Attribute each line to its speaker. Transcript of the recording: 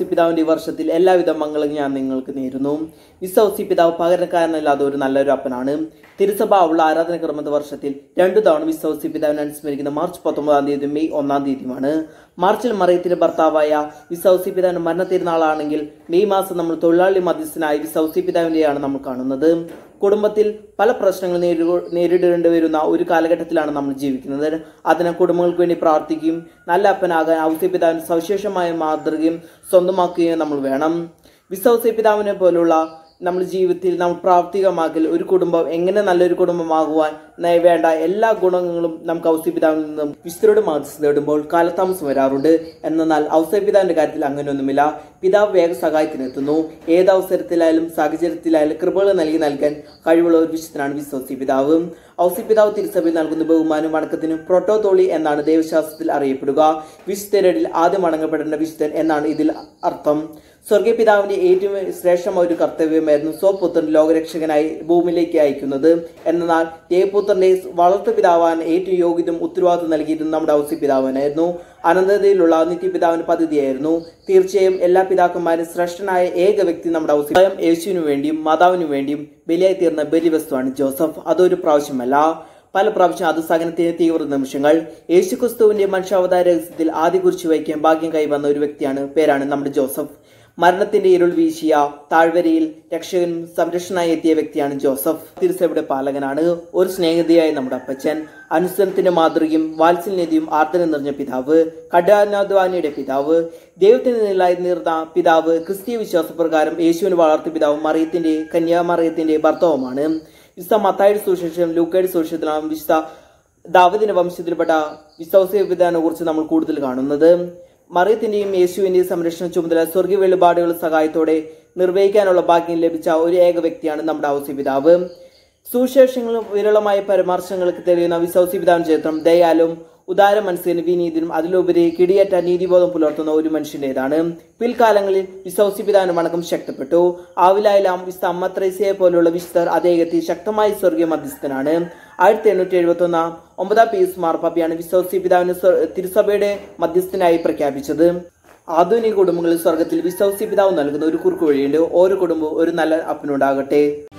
Speaker 1: വിശ്വസി പിതാവിന്റെ ഈ വർഷത്തിൽ എല്ലാവിധ മംഗളും ഞാൻ നിങ്ങൾക്ക് നേരുന്നു വിശ്വസി പിതാവ് പകരക്കാരനല്ലാതെ ഒരു നല്ലൊരു അപ്പനാണ് തിരുസഭ ഉള്ള ആരാധനക്രമത്തെ വർഷത്തിൽ രണ്ടു തവണ വിശ്വസി പിതാവിനെ അനുസ്മരിക്കുന്ന മാർച്ച് പത്തൊമ്പതാം തീയതി മെയ് ഒന്നാം തീയതിയുമാണ് മാർച്ചിൽ മറിയത്തിന്റെ ഭർത്താവായ വിശ്വസി പിതാവിന്റെ മരണത്തിരുന്നാളാണെങ്കിൽ മെയ് മാസം നമ്മൾ തൊഴിലാളി മധ്യസ്ഥനായ വിശ്വസി പിതാവിന്റെയാണ് നമ്മൾ കാണുന്നത് കുടുംബത്തിൽ പല പ്രശ്നങ്ങൾ നേരിട- നേരിടേണ്ടി വരുന്ന ഒരു കാലഘട്ടത്തിലാണ് നമ്മൾ ജീവിക്കുന്നത് അതിന് കുടുംബങ്ങൾക്ക് വേണ്ടി പ്രാർത്ഥിക്കുകയും നല്ല അപ്പനാകാൻ ഔസ്യ പിതാവിന് സവിശേഷമായ മാതൃകയും സ്വന്തമാക്കുകയും നമ്മൾ വേണം വിശ്വസ്യ പിതാവിനെ പോലുള്ള നമ്മുടെ ജീവിതത്തിൽ നമ്മൾ പ്രാവർത്തികമാക്കൽ ഒരു കുടുംബം എങ്ങനെ നല്ലൊരു കുടുംബമാകുവാൻ ന- വേണ്ട എല്ലാ ഗുണങ്ങളും നമുക്ക് ഔസ്യപിതാവിൽ നിന്നും വിസ്തൃത മാർഗ്സ് നേടുമ്പോൾ കാലതാമസം വരാറുണ്ട് എന്നാൽ ഔസ്യപിതാവിന്റെ കാര്യത്തിൽ അങ്ങനെയൊന്നുമില്ല പിതാവ് വേഗ സഹായത്തിനെത്തുന്നു ഏത് അവസരത്തിലായാലും സാഹചര്യത്തിലായാലും കൃപകൾ നൽകി നൽകാൻ കഴിവുള്ള ഒരു വിശുദ്ധനാണ് വിശ്വസി പിതാവ് ഔസി പിതാവ് തിരുസഭയിൽ നൽകുന്ന ബഹുമാനം വണക്കത്തിനും പ്രോട്ടോതോളി എന്നാണ് ദൈവശാസ്ത്രത്തിൽ അറിയപ്പെടുക വിശുദ്ധരിൽ ആദ്യം വണങ്ങപ്പെടേണ്ട വിശുദ്ധൻ എന്നാണ് ഇതിൽ അർത്ഥം സ്വർഗീയ പിതാവിന്റെ ഏറ്റവും ശ്രേഷ്ഠമായ ഒരു കർത്തവ്യമായിരുന്നു സ്വപുത്രൻ ലോകരക്ഷകനായി ഭൂമിയിലേക്ക് അയക്കുന്നത് എന്നാൽ ദേവപുത്രന്റെ വളർത്തു പിതാവാൻ ഏറ്റവും യോഗ്യതും ഉത്തരവാദിത്വം നൽകിയിരുന്നത് നമ്മുടെ ഔസി പിതാവിനായിരുന്നു അനന്തതയിലുള്ള നിത്യപിതാവിന്റെ പദ്ധതിയായിരുന്നു തീർച്ചയായും എല്ലാ പിതാക്കന്മാരും ശ്രേഷ്ഠനായ ഏക വ്യക്തി നമ്മുടെ ഔസി സ്വയം യേശുവിനു വേണ്ടിയും മാതാവിനു വേണ്ടിയും ബലിയായി തീർന്ന ബലിവസ്തുവാണ് ജോസഫ് അതൊരു പ്രാവശ്യമല്ല പല പ്രാവശ്യം അത് സഹനത്തിന് തീവ്ര നിമിഷങ്ങൾ യേശുക്രിസ്തുവിന്റെ മനുഷ്യാവതാര രഹസ്യത്തിൽ ആദ്യ കുറിച്ച് വയ്ക്കാൻ ഭാഗ്യം കൈവന്ന ഒരു വ്യക്തിയാണ് പേരാണ് നമ്മുടെ ജോസഫ് മരണത്തിന്റെ ഇരുൾ വീശിയ താഴ്വരയിൽ രക്ഷകനും സംരക്ഷണമായി എത്തിയ വ്യക്തിയാണ് ജോസഫ് തിരുസഭയുടെ പാലകനാണ് ഒരു സ്നേഹിതയായ നമ്മുടെ അപ്പച്ചൻ അനുസരണത്തിന്റെ മാതൃകയും വാത്സല്യതയും ആർദ്രം നിറഞ്ഞ പിതാവ് കഠാനാധ്വാനിയുടെ പിതാവ് ദൈവത്തിന് നിലായി നിർന്ന പിതാവ് ക്രിസ്തീയ വിശ്വാസപ്രകാരം യേശുവിന് വളർത്തിയ പിതാവ് മറിയത്തിന്റെ കന്യാമറിയത്തിന്റെ ഭർത്താവുമാണ് വിശുദ്ധ മത്തായുടെ സുവിശേഷം ലൂക്കയുടെ സുവിശേഷത്തിലാണ് വിശുദ്ധ ദാവദിന്റെ വംശത്തിൽപ്പെട്ട വിശ്വാസപിതാവിനെ കുറിച്ച് നമ്മൾ കൂടുതൽ കാണുന്നത് മറിയത്തിന്റെയും യേശുവിന്റെയും സംരക്ഷണ ചുമതല സ്വർഗീയ വെളിപാടുകളുടെ സഹായത്തോടെ നിർവഹിക്കാനുള്ള ഭാഗ്യം ലഭിച്ച ഒരു ഏക വ്യക്തിയാണ് നമ്മുടെ ഔസി പിതാവ് സുവിശേഷങ്ങളും വിരളമായ പരാമർശങ്ങൾക്ക് തെളിയുന്ന വിശ്വാസി പിതാവിന്റെ ചരിത്രം ദയാലും ഉദാര മനസ്സിന് വിനീതിനും അതിലുപരി കിടിയേറ്റ നീതിബോധം പുലർത്തുന്ന ഒരു മനുഷ്യന്റേതാണ് പിൽക്കാലങ്ങളിൽ വിശ്വാസി പിതാവിന്റെ വണക്കം ശക്തപ്പെട്ടു ആവിലായാലും വിശുദ്ധ അമ്മത്രേസ്യയെ പോലുള്ള വിശുദ്ധർ അദ്ദേഹത്തിൽ ശക്തമായ സ്വർഗീയ മധ്യസ്ഥനാണ് ആയിരത്തി എണ്ണൂറ്റി എഴുപത്തി ഒന്നാം ഒമ്പതാം പീസ് മാർപ്പാപ്പിയാണ് വിശ്വാസി പിതാവിന് സ്വ- തിരുസഭയുടെ മധ്യസ്ഥനായി പ്രഖ്യാപിച്ചത് ആധുനിക കുടുംബങ്ങളിൽ സ്വർഗത്തിൽ വിശ്വാസി പിതാവ് നൽകുന്ന ഒരു കുറുക്കു വഴിയുണ്ട് ഓരോ കുടുംബവും ഒരു നല്ല അപ്പനുണ്ടാകട്ടെ